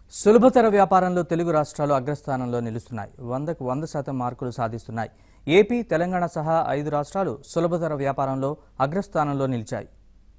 సులభతర వ్యాపారంలో తెలుగు రాష్ట్రాలు అగ్రస్థానంలో నిలుస్తున్నాయి వందకు వంద శాతం మార్కులు సాధిస్తున్నాయి ఏపీ తెలంగాణ సహా ఐదు రాష్ట్రాలు సులభతర వ్యాపారంలో అగ్రస్థానంలో నిలిచాయి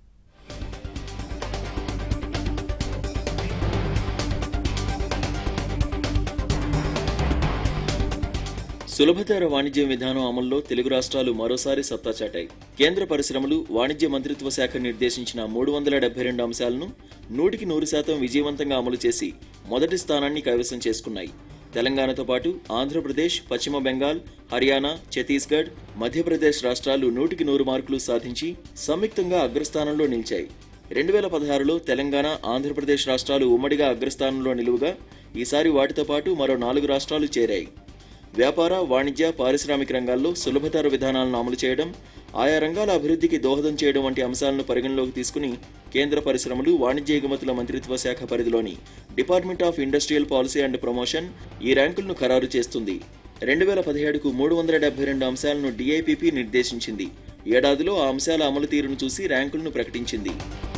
సులభతర వాణిజ్య విధానం అమల్లో తెలుగు రాష్ట్రాలు మరోసారి సత్తా చాటాయి కేంద్ర పరిశ్రమలు వాణిజ్య మంత్రిత్వ శాఖ నిర్దేశించిన మూడు వందల డెబ్బై రెండు అంశాలను నూటికి నూరు శాతం విజయవంతంగా అమలు చేసి మొదటి స్థానాన్ని కైవసం చేసుకున్నాయి తెలంగాణతో పాటు ఆంధ్రప్రదేశ్ పశ్చిమ బెంగాల్ హర్యానా ఛత్తీస్గఢ్ మధ్యప్రదేశ్ రాష్ట్రాలు నూటికి నూరు మార్కులు సాధించి సంయుక్తంగా అగ్రస్థానంలో నిలిచాయి రెండు వేల పదహారులో తెలంగాణ ఆంధ్రప్రదేశ్ రాష్ట్రాలు ఉమ్మడిగా అగ్రస్థానంలో నిలువగా ఈసారి వాటితో పాటు మరో నాలుగు రాష్ట్రాలు చేరాయి వ్యాపార వాణిజ్య పారిశ్రామిక రంగాల్లో సులభతర విధానాలను అమలు చేయడం ఆయా రంగాల అభివృద్ధికి దోహదం చేయడం వంటి అంశాలను పరిగణలోకి తీసుకుని కేంద్ర పరిశ్రమలు వాణిజ్య ఎగుమతుల మంత్రిత్వ శాఖ పరిధిలోని department of industrial policy and promotion ఈ ర్యాంకులను ఖరారు చేస్తుంది రెండు వేల పదిహేడుకు మూడు వందల డెబ్బై రెండు అంశాలను డిఐపిపి నిర్దేశించింది ఏడాదిలో ఆ అంశాల అమలు తీరును చూసి ర్యాంకులను ప్రకటించింది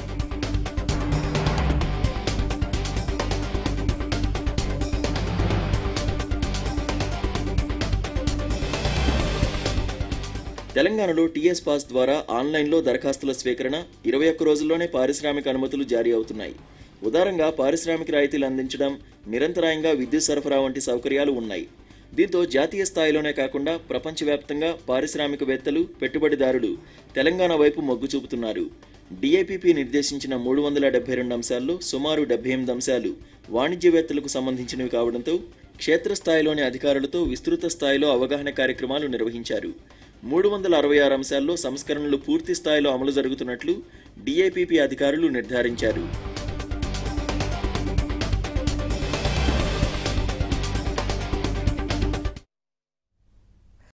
తెలంగాణలో టీఎస్ పాస్ ద్వారా ఆన్లైన్లో దరఖాస్తుల స్వీకరణ ఇరవై ఒక్క రోజుల్లోనే పారిశ్రామిక అనుమతులు జారీ అవుతున్నాయి ఉదారంగా పారిశ్రామిక రాయితీలు అందించడం నిరంతరాయంగా విద్యుత్ సరఫరా వంటి సౌకర్యాలు ఉన్నాయి దీంతో జాతీయ స్థాయిలోనే కాకుండా ప్రపంచవ్యాప్తంగా పారిశ్రామికవేత్తలు పెట్టుబడిదారులు తెలంగాణ వైపు మొగ్గు చూపుతున్నారు డిఐపిపి నిర్దేశించిన మూడు వందల డెబ్బై రెండు అంశాల్లో సుమారు డెబ్బై ఎనిమిది అంశాలు వాణిజ్యవేత్తలకు సంబంధించినవి కావడంతో క్షేత్రస్థాయిలోని అధికారులతో విస్తృత స్థాయిలో అవగాహన కార్యక్రమాలు నిర్వహించారు మూడు వందల అరవై ఆరు అంశాల్లో సంస్కరణలు పూర్తి స్థాయిలో అమలు జరుగుతున్నట్లు డిఐపిపి అధికారులు నిర్ధారించారు